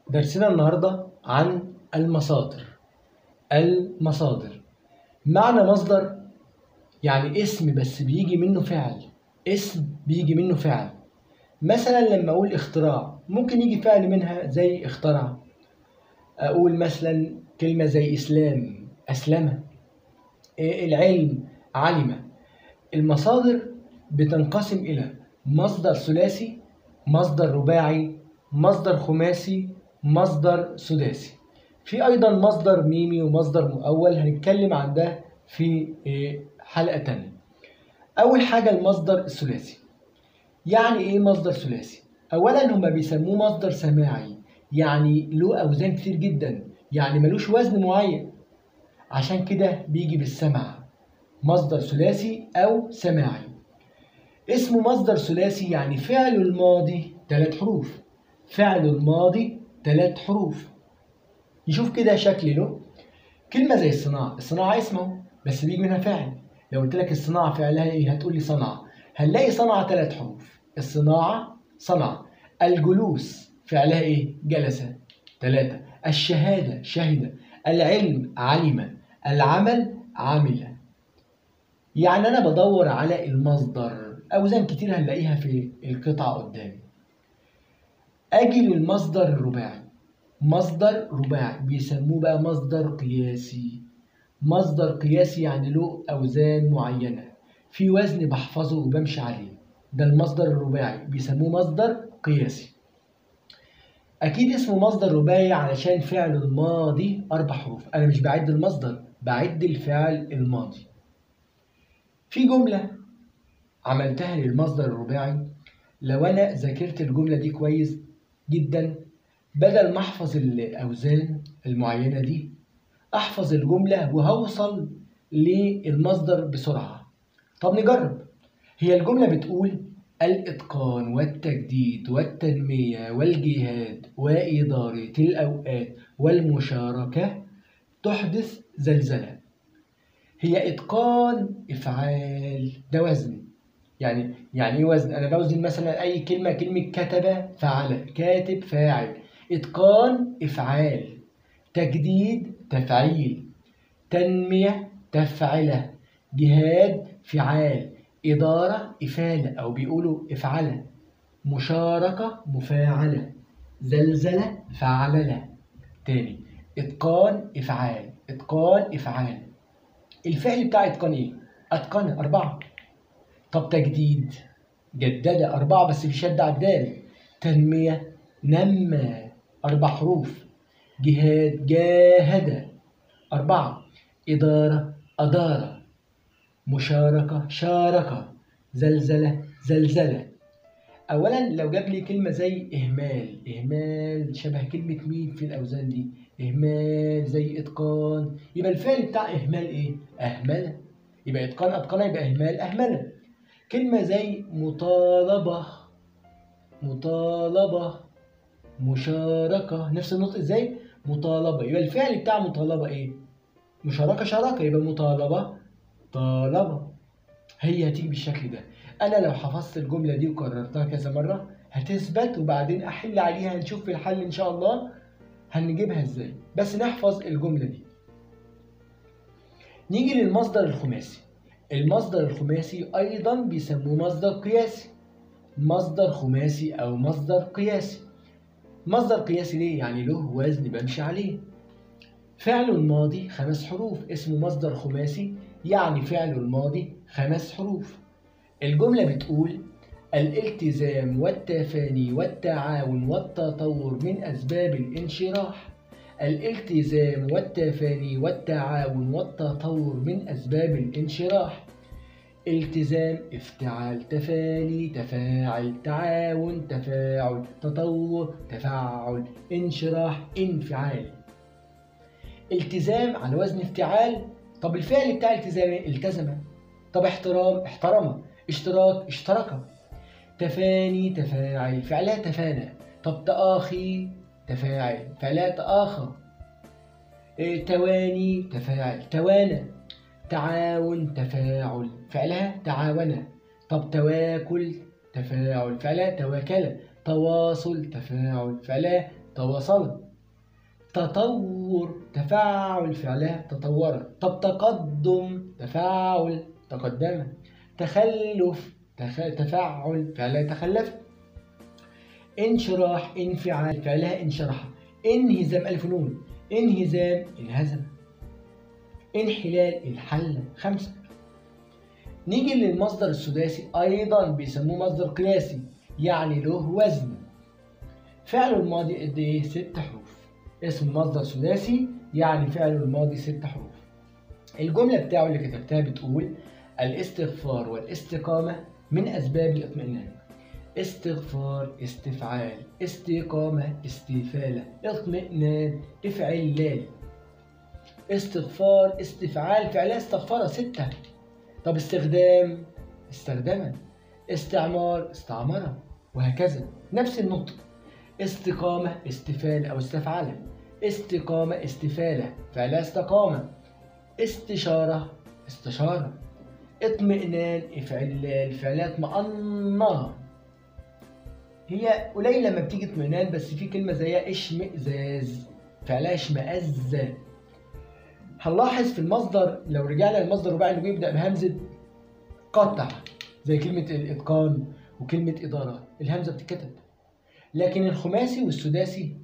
درسنا النهاردة عن المصادر المصادر معنى مصدر يعني اسم بس بيجي منه فعل اسم بيجي منه فعل مثلا لما أقول اختراع ممكن يجي فعل منها زي اخترع أقول مثلا كلمة زي إسلام أسلم إيه العلم علم المصادر بتنقسم إلى مصدر ثلاثي مصدر رباعي مصدر خماسي مصدر سداسي في أيضا مصدر ميمي ومصدر مؤول هنتكلم عن ده في إيه، حلقة تانية أول حاجة المصدر الثلاثي يعني إيه مصدر ثلاثي؟ أولا هما بيسموه مصدر سماعي يعني له أوزان كتير جدا يعني ملوش وزن معين عشان كده بيجي بالسمع مصدر ثلاثي أو سماعي اسمه مصدر ثلاثي يعني فعل الماضي ثلاث حروف فعل الماضي ثلاث حروف نشوف كده شكل له كلمة زي الصناعة الصناعة اسمه بس بيجي منها فعل لو قلت لك الصناعة فعلها ايه هتقول لي صنعة هنلاقي صنعة ثلاث حروف الصناعة صنع الجلوس فعلها ايه جلس ثلاثة الشهادة شهد العلم علم العمل عمل يعني أنا بدور على المصدر أوزان كتير هنلاقيها في القطعة قدامي أجي للمصدر الرباعي مصدر رباعي بيسموه بقى مصدر قياسي مصدر قياسي يعني له أوزان معينة في وزن بحفظه وبمشي عليه ده المصدر الرباعي بيسموه مصدر قياسي أكيد اسمه مصدر رباعي علشان فعل الماضي أربع حروف أنا مش بعد المصدر بعد الفعل الماضي في جملة عملتها للمصدر الرباعي لو أنا ذاكرت الجملة دي كويس جدا بدل ما أحفظ الأوزان المعينة دي أحفظ الجملة وهوصل للمصدر بسرعة طب نجرب هي الجملة بتقول الإتقان والتجديد والتنمية والجهاد وإدارة الأوقات والمشاركة تحدث زلزلة هي إتقان إفعال ده وزن يعني يعني إيه وزن؟ أنا بوزن مثلا أي كلمة كلمة كتب فعل كاتب فاعل إتقان إفعال تجديد تفعيل تنمية تفعلة جهاد فعال إدارة إفالة أو بيقولوا إفعلة مشاركة مفاعلة زلزلة فعللة تاني إتقان إفعال إتقان إفعال الفعل بتاع إتقان إيه؟ أتقن أربعة طب تجديد جدد أربعة بس في شد على الدال تنمية نمى أربع حروف جهاد جاهد أربعة إدارة أدار مشاركة شارك زلزلة زلزلة أولا لو جاب لي كلمة زي إهمال إهمال شبه كلمة مين في الأوزان دي إهمال زي إتقان يبقى الفعل بتاع إهمال إيه؟ أهمل يبقى إتقان أتقن يبقى إهمال أهمل كلمة زي مطالبة مطالبة مشاركة نفس النطق ازاي؟ مطالبة يبقى الفعل بتاع مطالبة ايه؟ مشاركة شراكة يبقى مطالبة طالبة هي هتيجي بالشكل ده انا لو حفظت الجملة دي وكررتها كذا مرة هتثبت وبعدين احل عليها نشوف في الحل ان شاء الله هنجيبها ازاي بس نحفظ الجملة دي نيجي للمصدر الخماسي المصدر الخماسي ايضا بيسموه مصدر قياسي مصدر خماسي او مصدر قياسي مصدر قياسي ليه؟ يعني له وزن بمشي عليه. فعل الماضي خمس حروف اسمه مصدر خماسي يعني فعل الماضي خمس حروف. الجملة بتقول الالتزام والتفاني والتعاون والتطور من أسباب الانشراح. الالتزام والتفاني والتعاون والتطور من أسباب الانشراح. التزام افتعال تفاني تفاعل تعاون تفاعل تطور تفاعل انشراح انفعال التزام على وزن افتعال طب الفعل بتاع التزام إيه؟ التزم طب احترام احترم اشتراك اشترك تفاني تفاعل فعلها تفانى طب تآخي تفاعل فعلها تآخى إيه، تواني تفاعل توانى تعاون تفاعل فعلها تعاون طب تواكل تفاعل فعلها تواكل تواصل تفاعل فعلها تواصل تطور تفاعل فعلها تطور طب تقدم تفاعل تقدم تخلف تخ... تفاعل فعلها تخلف انشراح انفعال فعلها انشرح انهزام ألف نون انهزام انهزم انحلال انحل خمسة نيجي للمصدر السداسي أيضا بيسموه مصدر قياسي يعني له وزن فعل الماضي قد إيه؟ ست حروف اسم مصدر سداسي يعني فعل الماضي ست حروف الجملة بتاعه اللي كتبتها بتقول الاستغفار والاستقامة من أسباب الاطمئنان استغفار استفعال استقامة استفالة اطمئنان افعلال استغفار استفعال فعلها استغفر ستة طب استخدام استخدما استعمار استعمر وهكذا نفس النطق استقامة استفالة أو استفعالة استقامة استفالة فعلها استقامة استشارة استشارة اطمئنان افعلال فعلها اطمأنة هي قليل لما بتيجي اطمئنان بس في كلمة زيها اشمئزاز فعلها اشمئز هنلاحظ في المصدر لو رجعنا للمصدر الرباعي اللي بيبدأ بهمزة قطع زي كلمة الإتقان وكلمة إدارة الهمزة بتتكتب لكن الخماسي والسداسي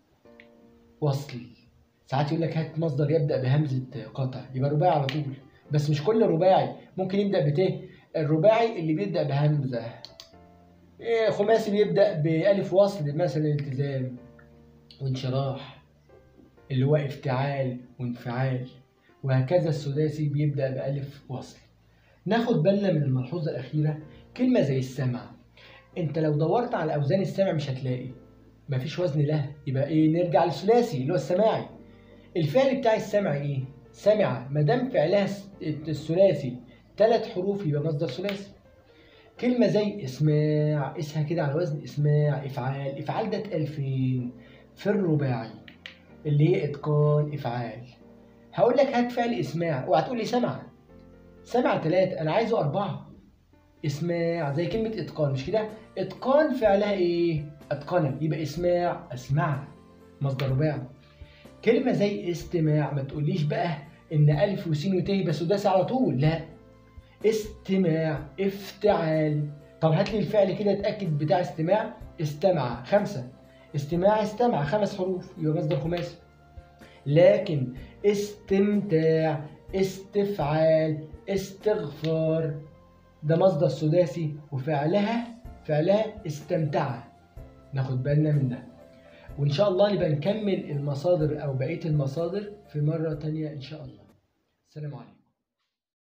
وصل ساعات يقول لك هات مصدر يبدأ بهمزة قطع يبقى رباعي على طول بس مش كل رباعي ممكن يبدأ بت الرباعي اللي بيبدأ بهمزة إيه خماسي بيبدأ بألف وصل مثلا التزام وانشراح اللي هو افتعال وانفعال وهكذا السداسي بيبدأ بألف وصل ناخد بالنا من الملحوظة الأخيرة كلمة زي السمع انت لو دورت على أوزان السمع مش هتلاقي مفيش وزن لها يبقى ايه نرجع للثلاثي اللي هو السماعي الفعل بتاع السمع ايه سمع ما دام فعلها الثلاثي ثلاث حروف يبقى مصدر ثلاثي كلمة زي اسماع اسمها كده على وزن اسماع افعال افعال ده اتقال فين في الرباعي اللي هي اتقان افعال هقول لك هات فعل اسماع اوعى تقول لي سمع سمع ثلاثة انا عايزه اربعة اسماع زي كلمة اتقان مش كده اتقان فعلها ايه اتقن يبقى اسماع اسمع مصدر رباعي كلمة زي استماع ما تقوليش بقى ان الف وسين وت يبقى سداسي على طول لا استماع افتعال طب هات لي الفعل كده اتاكد بتاع استماع استمع خمسة استماع استمع خمس حروف يبقى مصدر خماسي لكن استمتاع استفعال استغفار ده مصدر سداسي وفعلها فعلها استمتع ناخد بالنا من ده وإن شاء الله نبقى نكمل المصادر أو بقية المصادر في مرة تانية إن شاء الله السلام عليكم